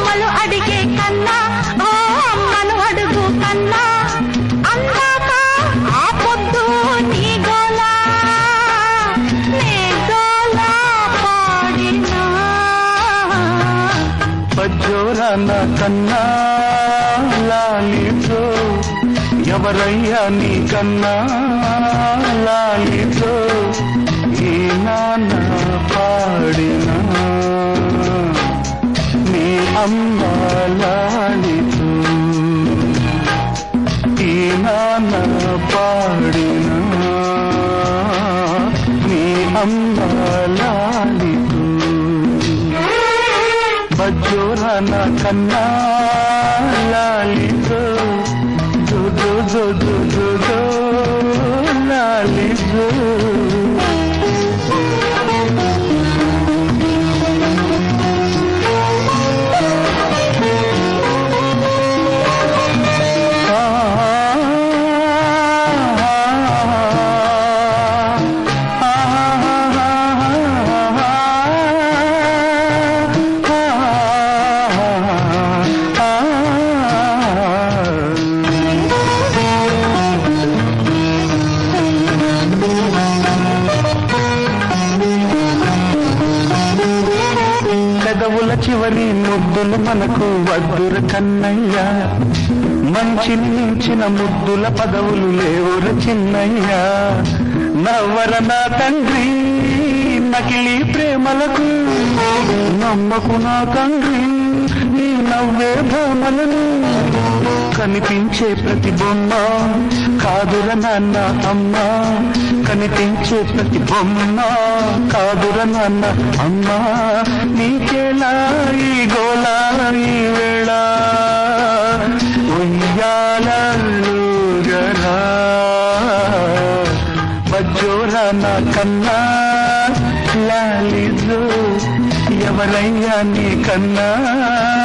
అమ్మలు అడిగే కన్నా ఓ అమ్మను అడుగు కన్నా అందాక ఆ పొద్దు నీ గోలా నీ గోలా పాడినా బజ్జోరాన కన్నా లాలితో ఎవరయ్యా నీ కన్నా లాలితో ఈ నాన్న పాడినా నీ అమ్మ లాలితో ఈ నాన్న పాడినా నీ అమ్మ లాలితో బజ్జోరాన కన్నా లాలితో జో జో జో జో జో జో లాలితో పెదవుల చివరి ముద్దులు మనకు వద్దుర కన్నయ్య మంచిని మించిన ముద్దుల పదవులు లేవుర చిన్నయ్య నవ్వర నా తండ్రి నకిలీ ప్రేమలకు నమ్మకు నా తండ్రి నీ నవ్వే భ్రమలను కనిపించే ప్రతి బొమ్మ కాదుర నాన్న అమ్మ కనిపించే ప్రతి బొమ్మ కాదుర నాన్న అమ్మ నీకేలా ఈ గోలా ఈ వేళ ఉయ్యాలూగరా బజ్జోరా నా కన్నా లాలిజో ఎవరయ్యా నీ కన్నా